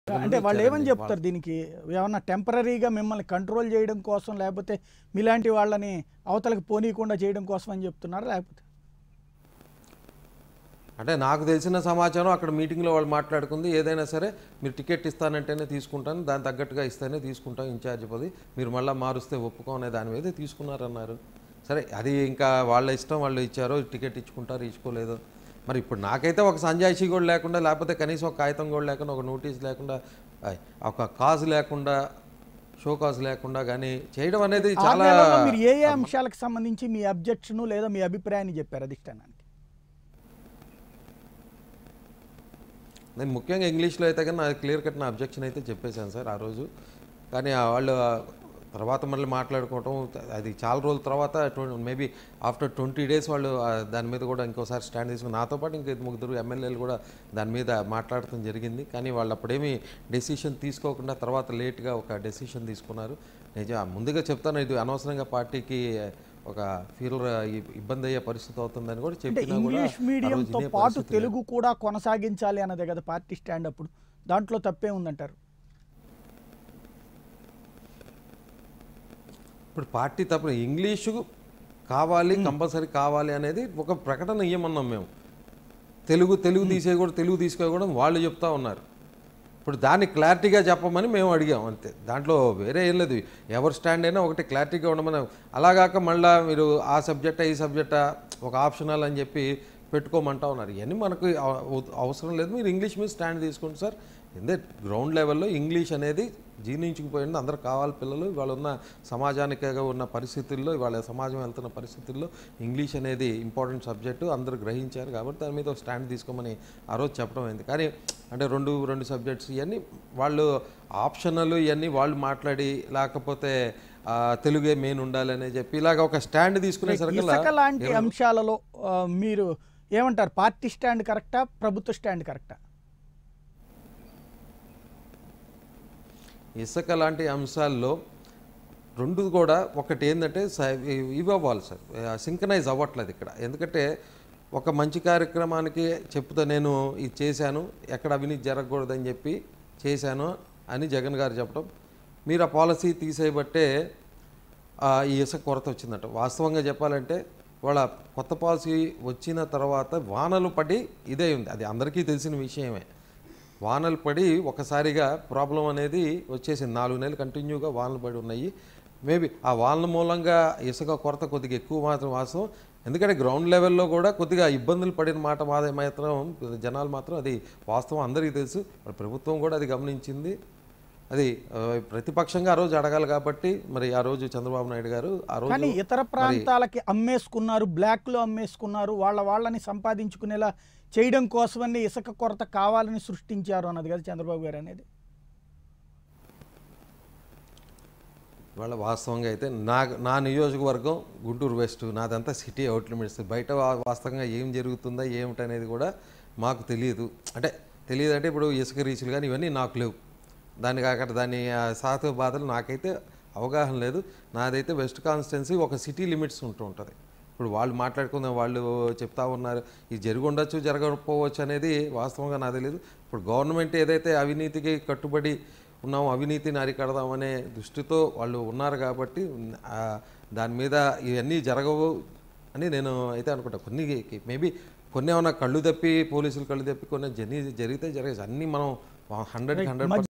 అంటే వాళ్ళు ఏమని ఇచ్చారండి. చెప్తారు దీనికి ఏమన్నా టెంపరీగా మిమ్మల్ని కంట్రోల్ చేయడం కోసం లేకపోతే మీలాంటి వాళ్ళని అవతలకు పోనీయకుండా చేయడం కోసం అని చెప్తున్నారా లేకపోతే అంటే నాకు తెలిసిన సమాచారం అక్కడ మీటింగ్లో వాళ్ళు మాట్లాడుకుంది ఏదైనా సరే మీరు టికెట్ ఇస్తానంటేనే తీసుకుంటాను దాని తగ్గట్టుగా ఇస్తేనే తీసుకుంటాం ఇన్ఛార్జ్ పది మీరు మళ్ళీ మారుస్తే ఒప్పుకోనే దాని మీద తీసుకున్నారన్నారు సరే అది ఇంకా వాళ్ళ ఇష్టం వాళ్ళు ఇచ్చారో టికెట్ ఇచ్చుకుంటారు ఇచ్చుకోలేదో మరి ఇప్పుడు నాకైతే ఒక సంజాయిషి కూడా లేకుండా లేకపోతే కనీసం ఒక కాగితం కూడా లేకుండా ఒక నోటీస్ లేకుండా ఆయ్, ఒక కాజు లేకుండా షో కాజ్ లేకుండా కానీ చేయడం అనేది ఆ చాలా నెలలో మీరు ఏ ఏ అంశాలకు సంబంధించి మీ అబ్జెక్షన్ లేదా మీ అభిప్రాయాన్ని చెప్పారు అధిష్టానానికి నేను ముఖ్యంగా ఇంగ్లీష్లో అయితే కానీ నాకు క్లియర్ కట్ నా అబ్జెక్షన్ అయితే చెప్పేశాను సార్ ఆ రోజు కానీ ఆ వాళ్ళు ఆ తర్వాత మళ్ళీ మాట్లాడుకోవటం అది చాలా రోజుల తర్వాత మేబీ ఆఫ్టర్ ట్వంటీ డేస్ వాళ్ళు ఆ దాని మీద కూడా ఇంకోసారి స్టాండ్ తీసుకుని నాతో పాటు ఇంక ముగ్గురు ఎమ్మెల్యేలు కూడా దాని మీద మాట్లాడటం జరిగింది కానీ వాళ్ళు అప్పుడేమీ డెసిషన్ తీసుకోకుండా తర్వాత లేట్గా ఒక డెసిషన్ తీసుకున్నారు నిజం ముందుగా చెప్తాను ఇది అనవసరంగా పార్టీకి ఒక ఫీల్ ఇబ్బంది అయ్యే పరిస్థితి అవుతుందని కూడా అంటే చెప్పినా కూడా ఇంగ్లీష్ ఆ రోజు మీడియంతో వినే పాటు పరిస్థితి లేదు. తెలుగు కూడా కొనసాగించాలి అన్నదే కదా పార్టీ స్టాండ్ అప్పుడు దాంట్లో తప్పే ఉందంటారు ఇప్పుడు పార్టీ తప్ప ఇంగ్లీషు కావాలి కంపల్సరీ కావాలి అనేది ఒక ప్రకటన ఇవ్వమన్నాం మేము తెలుగు తెలుగు తీసే కూడా తెలుగు తీసుకోకూడదు వాళ్ళు చెప్తా ఉన్నారు ఇప్పుడు దాన్ని క్లారిటీగా చెప్పమని మేము అడిగాం అంతే దాంట్లో వేరే ఏం లేదు ఎవరు స్టాండ్ అయినా ఒకటి క్లారిటీగా ఉండమని అలాగాక మళ్ళీ మీరు ఆ సబ్జెక్టా ఈ సబ్జెక్టా ఒక ఆప్షనల్ అని చెప్పి పెట్టుకోమంటా ఉన్నారు ఇవన్నీ మనకు అవ- అవసరం లేదు మీరు ఇంగ్లీష్ మీద స్టాండ్ తీసుకోండి సార్ ఎందే గ్రౌండ్ లెవెల్లో ఇంగ్లీష్ అనేది జీర్ణించుకుపోయింది అందరు కావాలి పిల్లలు ఇవాళ ఉన్న సమాజానికి ఉన్న పరిస్థితుల్లో ఇవాళ సమాజం వెళ్తున్న పరిస్థితుల్లో ఇంగ్లీష్ అనేది ఇంపార్టెంట్ సబ్జెక్టు అందరూ గ్రహించారు కాబట్టి దాని మీద ఒక స్టాండ్ తీసుకోమని ఆ రోజు చెప్పడం అయింది కానీ అంటే రెండు రెండు సబ్జెక్ట్స్ ఇవన్నీ వాళ్ళు ఆప్షనల్ ఇవన్నీ వాళ్ళు మాట్లాడి లేకపోతే ఆ, తెలుగే మెయిన్ ఉండాలని చెప్పి ఇలాగ ఒక స్టాండ్ తీసుకునేసరికి ఇసుక లాంటి అంశాలలో ఆ, మీరు ఏమంటారు పార్టీ స్టాండ్ కరెక్టా ప్రభుత్వ స్టాండ్ కరెక్టా ఇసుక లాంటి అంశాల్లో రెండు కూడా ఒకటి ఏంటంటే స- ఇవి అవ్వాలి సార్ సింకనైజ్ అవ్వట్లేదు ఇక్కడ ఎందుకంటే ఒక మంచి కార్యక్రమానికి చెప్తా నేను ఇది చేశాను ఎక్కడ అవినీతి జరగకూడదని చెప్పి చేశాను అని జగన్ గారు చెప్పడం మీరు ఆ పాలసీ తీసేయబట్టే ఆ, ఈ ఇసుక కొరత వచ్చిందట వాస్తవంగా చెప్పాలంటే వాళ్ళ కొత్త పాలసీ వచ్చిన తర్వాత వానలు పడి ఇదే ఉంది అది అందరికీ తెలిసిన విషయమే వానలు పడి ఒకసారిగా ప్రాబ్లం అనేది వచ్చేసింది నాలుగు నెలలు కంటిన్యూగా వానలు పడి ఉన్నాయి మేబీ ఆ వానల మూలంగా ఇసుక కొరత కొద్దిగా ఎక్కువ మాత్రం వాస్తవం ఎందుకంటే గ్రౌండ్ లెవెల్లో కూడా కొద్దిగా ఇబ్బందులు పడిన మాట మాదే మాత్రం జనాలు మాత్రం అది వాస్తవం అందరికీ తెలుసు మరి ప్రభుత్వం కూడా అది గమనించింది అది ఆ, ప్రతిపక్షంగా ఆ రోజు అడగాలి కాబట్టి మరి ఆ రోజు చంద్రబాబు నాయుడు గారు ఆ రోజు కానీ ఇతర ప్రాంతాలకి అమ్మేసుకున్నారు బ్లాక్ లో అమ్మేసుకున్నారు వాళ్ళ వాళ్ళని సంపాదించుకునేలా చేయడం కోసమని ఇసుక కొరత కావాలని సృష్టించారు అన్నది కదా చంద్రబాబు గారు అనేది వాళ్ళ వాస్తవంగా అయితే నా నా నియోజకవర్గం గుంటూరు వెస్ట్ నాదంతా సిటీ అవుట్ లిమిట్స్ బయట వా- వాస్తవంగా ఏం జరుగుతుందా ఏమిటనేది కూడా మాకు తెలియదు అంటే తెలియదు అంటే ఇప్పుడు ఇసుక రీచులు కానీ ఇవన్నీ నాకు లేవు దానికి అక్కడ దాని ఆ, సాధక బాధలు నాకైతే అవగాహన లేదు నాదైతే వెస్ట్ కాన్స్టిట్యున్సీ ఒక సిటీ లిమిట్స్ ఉంటూ ఉంటుంది ఇప్పుడు వాళ్ళు మాట్లాడుకున్న వాళ్ళు చెప్తా ఉన్నారు ఇది జరిగి ఉండొచ్చు జరగకపోవచ్చు అనేది వాస్తవంగా నాకు తెలియదు ఇప్పుడు గవర్నమెంట్ ఏదైతే అవినీతికి కట్టుబడి ఉన్నాం అవినీతిని అరికడదామనే దృష్టితో వాళ్ళు ఉన్నారు కాబట్టి ఆ, దాని మీద ఇవన్నీ జరగవు అని నేను అయితే అనుకుంటా కొన్ని మేబీ కొన్ని ఏమైనా కళ్ళు తప్పి పోలీసులు కళ్ళు తప్పి కొన్ని జరి జరిగితే జరగచ్చు అన్నీ మనం హండ్రెడ్ హండ్రెడ్